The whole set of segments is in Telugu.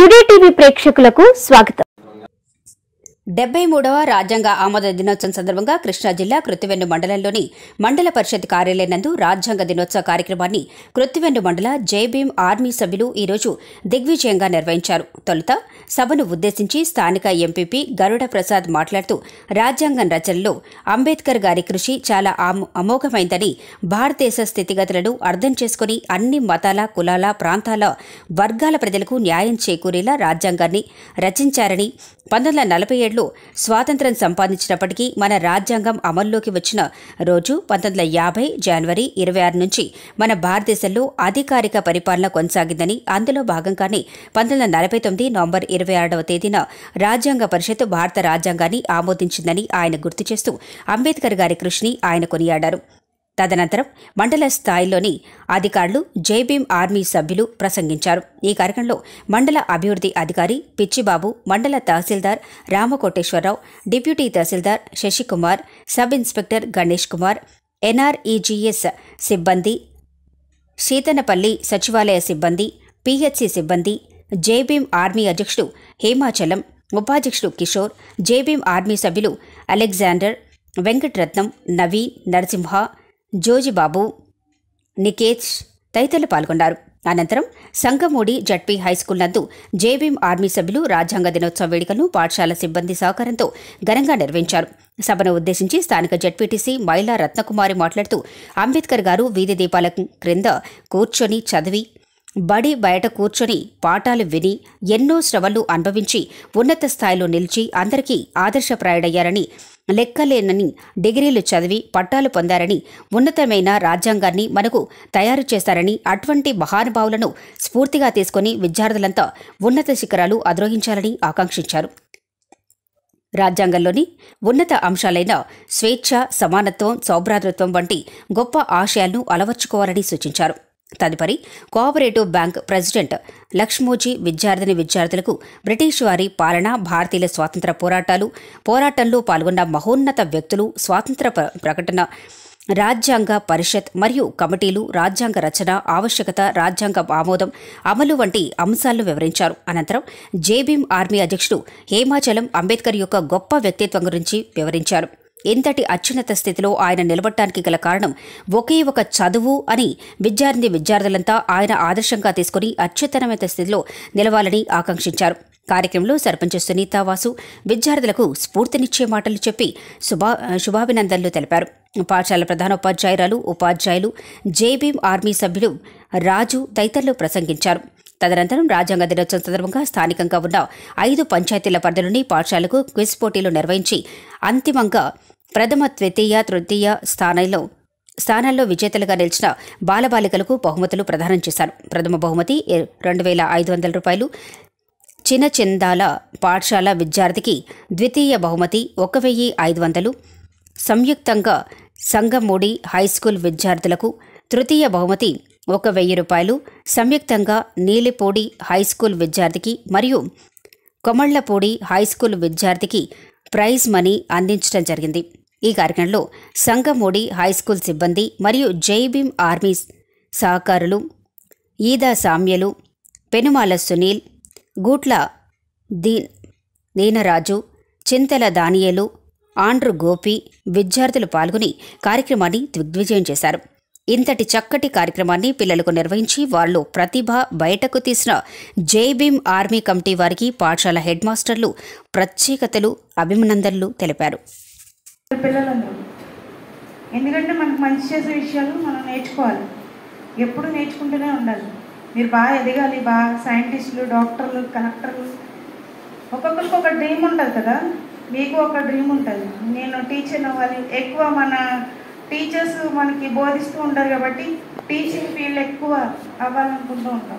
టుడే టీవీ ప్రేక్షకులకు స్వాగతం డెబ్బై మూడవ రాజ్యాంగ ఆమోద దినోత్సవం సందర్భంగా కృష్ణా జిల్లా కృత్తివెన్ను మండలంలోని మండల పరిషత్ కార్యాలయం నందు రాజ్యాంగ దినోత్సవ కార్యక్రమాన్ని కృత్తివెన్ను మండల జైభీం ఆర్మీ సభ్యులు ఈరోజు దిగ్విజయంగా నిర్వహించారు తొలుత సభను ఉద్దేశించి స్థానిక ఎంపీపీ గరుడ ప్రసాద్ మాట్లాడుతూ రాజ్యాంగం రచనలో అంబేద్కర్ గారి కృషి చాలా ఆమ్- అమోఘమైందని భారతదేశ స్థితిగతులను అర్థం చేసుకుని అన్ని మతాల కులాల ప్రాంతాల వర్గాల ప్రజలకు న్యాయం చేకూరేలా రాజ్యాంగాన్ని రచించారని పంతొమ్మిది వందల నలభై ఏడులో స్వాతంత్ర్యం సంపాదించినప్పటికీ మన రాజ్యాంగం అమల్లోకి వచ్చిన రోజు పంతొమ్మిది వందల యాభై జనవరి ఇరవై ఆరు నుంచి మన భారతదేశంలో అధికారిక పరిపాలన కొనసాగిందని అందులో భాగంగానే పంతొమ్మిది వందల నలభై తొమ్మిది నవంబర్ ఇరవై ఆరవ తేదీన రాజ్యాంగ పరిషత్ భారత రాజ్యాంగాన్ని ఆమోదించిందని ఆయన గుర్తు చేస్తూ అంబేద్కర్ గారి కృషిని ఆయన కొనియాడారు తదనంతరం మండల స్థాయిలోని అధికారులు జైభీం ఆర్మీ సభ్యులు ప్రసంగించారు ఈ కార్యక్రమంలో మండల అభివృద్ధి అధికారి పిచ్చిబాబు మండల తహసీల్దార్ రామకోటేశ్వరరావు డిప్యూటీ తహసీల్దార్ Sasikumar sub inspector Ganesh Kumar NREGS సిబ్బంది శీతనపల్లి సచివాలయ సిబ్బంది పీహెచ్సి సిబ్బంది జేబీం ఆర్మీ అధ్యక్షుడు హేమాచలం ఉపాధ్యక్షుడు కిషోర్ జేబీం ఆర్మీ సభ్యులు అలెగ్జాండర్ వెంకటరత్నం నవీన్ నరసింహ జోజిబాబు నికేత్ తదితరులు పాల్గొన్నారు అనంతరం సంగమూడి జడ్పీ హైస్కూల్ నందు జేబీం ఆర్మీ సభ్యులు రాజ్యాంగ దినోత్సవ వేడుకలను పాఠశాల సిబ్బంది సహకారంతో ఘనంగా నిర్వహించారు సభను ఉద్దేశించి స్థానిక జడ్పీటీసీ మైలా రత్నకుమారి మాట్లాడుతూ అంబేద్కర్ గారు వీధి దీపాల క్రింద కూర్చొని చదివి బడి బయట కూర్చొని పాఠాలు విని ఎన్నో శ్రవలు అనుభవించి ఉన్నత స్థాయిలో నిలిచి అందరికీ ఆదర్శప్రాయుడయ్యారని లెక్కలేనని డిగ్రీలు చదివి పట్టాలు పొందారని ఉన్నతమైన రాజ్యాంగాన్ని మనకు తయారు చేస్తారని అటువంటి మహానుభావులను స్ఫూర్తిగా తీసుకుని విద్యార్థులంతా ఉన్నత శిఖరాలు అధిరోహించాలని ఆకాంక్షించారు రాజ్యాంగంలోని ఉన్నత అంశాలైన స్వేచ్ఛ సమానత్వం సౌభ్రాతృత్వం వంటి గొప్ప ఆశయాలను అలవర్చుకోవాలని సూచించారు తదుపరి కోఆపరేటివ్ బ్యాంక్ ప్రెసిడెంట్ లక్ష్మోజీ విద్యార్థిని విద్యార్థులకు బ్రిటిష్ వారి పాలన భారతీయుల స్వాతంత్ర పోరాటాలు పోరాటంలో పాల్గొన్న మహోన్నత వ్యక్తులు స్వాతంత్ర ప్ర- ప్రకటన రాజ్యాంగ పరిషత్ మరియు కమిటీలు రాజ్యాంగ రచన ఆవశ్యకత రాజ్యాంగ ఆమోదం అమలు వంటి అంశాలను వివరించారు అనంతరం జేబీం ఆర్మీ అధ్యక్షుడు హేమాచలం అంబేద్కర్ యొక్క గొప్ప వ్యక్తిత్వం గురించి వివరించారు ఇంతటి అత్యున్నత స్థితిలో ఆయన నిలబడటానికి గల కారణం ఒకే ఒక చదువు అని విద్యార్థి విద్యార్థులంతా ఆయన ఆదర్శంగా తీసుకుని అత్యుత్తరమైన స్థితిలో నిలవాలని ఆకాంక్షించారు కార్యక్రమంలో సర్పంచ్ సునీత వాసు విద్యార్థులకు స్ఫూర్తినిచ్చే మాటలు చెప్పి శుభా శుభాభినందనలు తెలిపారు పాఠశాల ప్రధానోపాధ్యాయురాలు ఉపాధ్యాయులు జేబీం ఆర్మీ సభ్యులు రాజు తదితరులు ప్రసంగించారు తదనంతరం రాజ్యాంగ దినోత్సవం సందర్భంగా స్థానికంగా ఉన్న ఐదు పంచాయతీల పరిధిలోని పాఠశాలకు క్విజ్ పోటీలు నిర్వహించి అంతిమంగా ప్రథమ ద్వితీయ తృతీయ స్థానంలో స్థానాల్లో విజేతలుగా నిలిచిన బాలబాలికలకు బహుమతులు ప్రదానం చేశారు ప్రథమ బహుమతి ఎ- రెండు వేల ఐదు వందల రూపాయలు చిన్న చందాల పాఠశాల విద్యార్థికి ద్వితీయ బహుమతి ఒక వెయ్యి ఐదు వందలు సంయుక్తంగా సంగమూడి హైస్కూల్ విద్యార్థులకు తృతీయ బహుమతి ఒక వెయ్యి రూపాయలు సంయుక్తంగా నీలిపూడి హైస్కూల్ విద్యార్థికి మరియు కొమళ్లపూడి హైస్కూల్ విద్యార్థికి ప్రైజ్ మనీ అందించడం జరిగింది ఈ కార్యక్రమంలో సంగమూడి హైస్కూల్ సిబ్బంది మరియు జైభీం ఆర్మీ సహకారులు ఈదా సామ్యలు పెనుమాల సునీల్ గూట్ల దీ దీనరాజు చింతల దానియేలు ఆండ్రు గోపి విద్యార్థులు పాల్గొని కార్యక్రమాన్ని దిగ్విజయం చేశారు ఇంతటి చక్కటి కార్యక్రమాన్ని పిల్లలకు నిర్వహించి వాళ్ళు ప్రతిభ బయటకు తీసిన జైభీం ఆర్మీ కమిటీ వారికి పాఠశాల హెడ్ మాస్టర్లు ప్రత్యేకతలు అభినందనలు తెలిపారు పిల్లలందరూ ఎందుకంటే మనకు మంచి చేసే విషయాలు మనం నేర్చుకోవాలి ఎప్పుడు నేర్చుకుంటూనే ఉండాలి మీరు బాగా ఎదగాలి బాగా సైంటిస్టులు డాక్టర్లు కలెక్టర్లు ఒక్కొక్కరికి ఒక డ్రీమ్ ఉంటుంది కదా మీకు ఒక డ్రీమ్ ఉంటుంది నేను టీచర్ అవ్వాలి ఎక్కువ మన టీచర్స్ మనకి బోధిస్తూ ఉంటారు కాబట్టి టీచింగ్ ఫీల్డ్ ఎక్కువ అవ్వాలనుకుంటూ ఉంటాం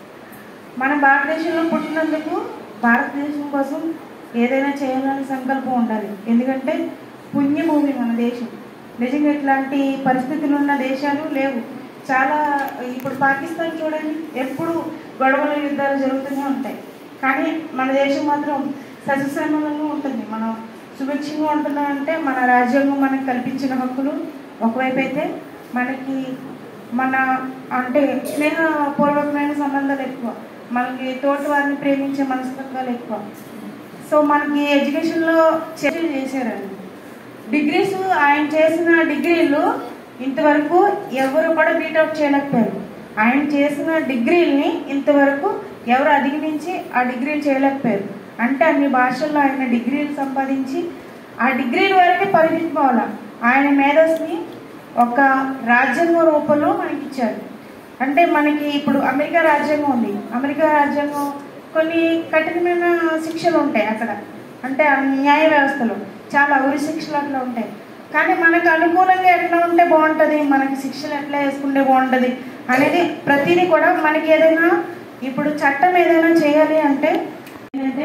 మన భారతదేశంలో పుట్టినందుకు భారతదేశం కోసం ఏదైనా చేయాలని సంకల్పం ఉండాలి ఎందుకంటే పుణ్యభూమి మన దేశం నిజంగా ఇట్లాంటి పరిస్థితులు ఉన్న దేశాలు లేవు చాలా ఇప్పుడు పాకిస్తాన్ చూడండి ఎప్పుడు గొడవలు యుద్ధాలు జరుగుతూనే ఉంటాయి కానీ మన దేశం మాత్రం సస్యశ్యామలంగా ఉంటుంది మనం సుభిక్షంగా ఉంటున్నామంటే మన రాజ్యాంగం మనకు కల్పించిన హక్కులు ఒకవైపు అయితే మనకి మన అంటే స్నేహపూర్వకమైన సంబంధాలు ఎక్కువ మనకి తోటి వారిని ప్రేమించే మనస్తత్వాలు ఎక్కువ సో మనకి ఎడ్యుకేషన్లో చర్చలు చేశారండి డిగ్రీస్ ఆయన చేసిన డిగ్రీలు ఇంతవరకు ఎవరు కూడా బీటౌట్ చేయలేకపోయారు ఆయన చేసిన డిగ్రీల్ని ఇంతవరకు ఎవరు అధిగమించి ఆ డిగ్రీలు చేయలేకపోయారు అంటే అన్ని భాషల్లో ఆయన డిగ్రీలు సంపాదించి ఆ డిగ్రీల వరకే పరిమితిపోవాలి ఆయన మేధస్ని ఒక రాజ్యాంగం రూపంలో మనకి ఇచ్చారు అంటే మనకి ఇప్పుడు అమెరికా రాజ్యాంగం ఉంది అమెరికా రాజ్యాంగం కొన్ని కఠినమైన శిక్షలు ఉంటాయి అక్కడ అంటే ఆ న్యాయ వ్యవస్థలో చాలా ఉరి శిక్షలు అట్లా ఉంటాయి కానీ మనకు అనుకూలంగా ఎట్లా ఉంటే బాగుంటుంది మనకి శిక్షలు ఎట్లా వేసుకుంటే బాగుంటుంది అనేది ప్రతిదీ కూడా మనకి ఏదైనా ఇప్పుడు చట్టం ఏదైనా చేయాలి అంటే ఏంటంటే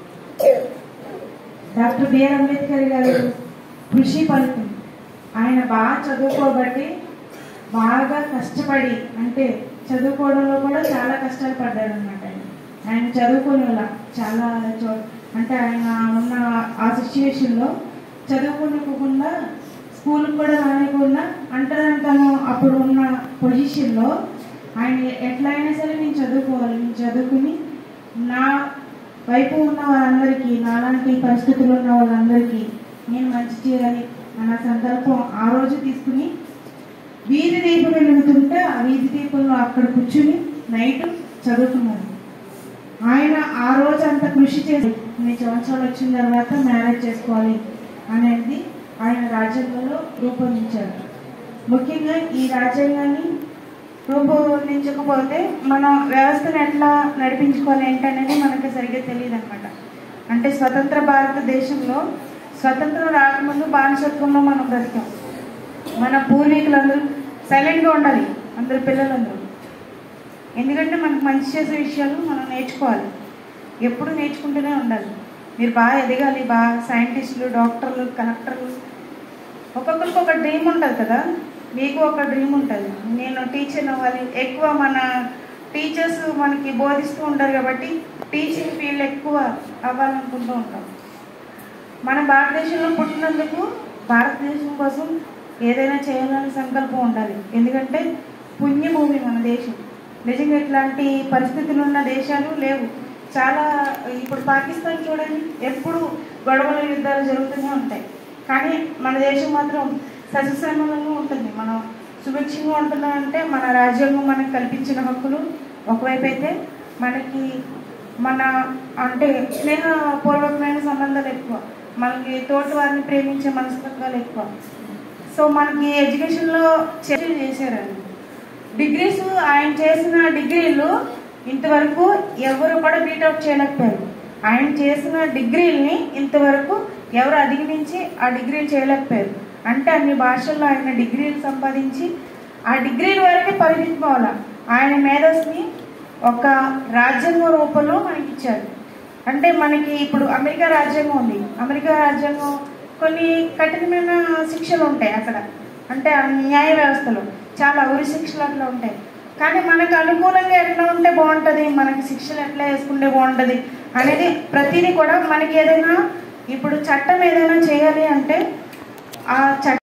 డాక్టర్ బిఆర్ అంబేద్కర్ గారు కృషి ఫలితం ఆయన బాగా చదువుకోబట్టి బాగా కష్టపడి అంటే చదువుకోవడంలో కూడా చాలా కష్టాలు పడ్డాడు అనమాట ఆయన ఆయన చదువుకునే వాళ్ళ చాలా చో- అంటే ఆయన ఉన్న ఆ సిచ్యువేషన్లో చదువుకోనివ్వకుండా స్కూల్కి కూడా రానివ్వకుండా అంటరానితనం అప్పుడు ఉన్న పొజిషన్లో ఆయన ఎట్లయినా సరే నేను చదువుకోవాలి నేను చదువుకుని నా వైపు ఉన్న వాళ్ళందరికీ నాలాంటి పరిస్థితుల్లో ఉన్న వాళ్ళందరికీ నేను మంచి చేయాలి అన్న సంకల్పం ఆ రోజు తీసుకుని వీధి దీపం వెలుగుతుంటే ఆ వీధి దీపంలో అక్కడ కూర్చుని నైట్ చదువుకున్నాను ఆయన ఆ రోజు అంత కృషి చేసి ఇన్ని సంవత్సరాలు వచ్చిన తర్వాత మ్యారేజ్ చేసుకోవాలి అనేది ఆయన రాజ్యాంగంలో రూపొందించారు ముఖ్యంగా ఈ రాజ్యాంగాన్ని రూపొందించకపోతే మన వ్యవస్థను ఎట్లా నడిపించుకోవాలి ఏంటనేది మనకి సరిగ్గా తెలియదు అనమాట అంటే స్వతంత్ర భారతదేశంలో స్వతంత్రం రాకముందు బానిసత్వంలో మనం బ్రతికాం మన పూర్వీకులందరూ సైలెంట్గా ఉండాలి అందరు పిల్లలందరూ ఎందుకంటే మనకు మంచి చేసే విషయాలు మనం నేర్చుకోవాలి ఎప్పుడు నేర్చుకుంటూనే ఉండాలి మీరు బాగా ఎదగాలి బాగా సైంటిస్టులు డాక్టర్లు కలెక్టర్లు ఒక్కొక్కరికి ఒక డ్రీమ్ ఉంటుంది కదా మీకు ఒక డ్రీమ్ ఉంటుంది నేను టీచర్ అవ్వాలి ఎక్కువ మన టీచర్స్ మనకి బోధిస్తూ ఉంటారు కాబట్టి టీచింగ్ ఫీల్డ్ ఎక్కువ అవ్వాలనుకుంటూ ఉంటాం మన భారతదేశంలో పుట్టినందుకు భారతదేశం కోసం ఏదైనా చేయాలని సంకల్పం ఉండాలి ఎందుకంటే పుణ్యభూమి మన దేశం నిజంగా ఇట్లాంటి పరిస్థితులు ఉన్న దేశాలు లేవు చాలా ఇప్పుడు పాకిస్తాన్ చూడండి ఎప్పుడు గొడవలు యుద్ధాలు జరుగుతూనే ఉంటాయి కానీ మన దేశం మాత్రం సస్యశ్యామలంగా ఉంటుంది మనం సుభిక్షంగా ఉంటున్నామంటే మన రాజ్యాంగం మనకు కల్పించిన హక్కులు ఒకవైపు అయితే మనకి మన అంటే స్నేహపూర్వకమైన సంబంధాలు ఎక్కువ మనకి తోటి వారిని ప్రేమించే మనస్తత్వాలు ఎక్కువ సో మనకి ఎడ్యుకేషన్లో చర్చలు చేశారండి డిగ్రీస్ ఆయన చేసిన డిగ్రీలు ఇంతవరకు ఎవరు కూడా బీటౌట్ చేయలేకపోయారు ఆయన చేసిన డిగ్రీల్ని ఇంతవరకు ఎవరు అధిగమించి ఆ డిగ్రీలు చేయలేకపోయారు అంటే అన్ని భాషల్లో ఆయన డిగ్రీలు సంపాదించి ఆ డిగ్రీల వరకే పరిమితిపోవాలి ఆయన మేధస్ని ఒక రాజ్యాంగం రూపంలో మనకి ఇచ్చారు అంటే మనకి ఇప్పుడు అమెరికా రాజ్యాంగం ఉంది అమెరికా రాజ్యాంగం కొన్ని కఠినమైన శిక్షలు ఉంటాయి అక్కడ అంటే ఆ న్యాయ వ్యవస్థలో చాలా ఉరి శిక్షలు అట్లా ఉంటాయి కానీ మనకు అనుకూలంగా ఎట్లా ఉంటే బాగుంటుంది మనకి శిక్షలు ఎట్లా వేసుకుంటే బాగుంటుంది అనేది ప్రతిదీ కూడా మనకి ఏదైనా ఇప్పుడు చట్టం ఏదైనా చేయాలి అంటే ఆ చట్టం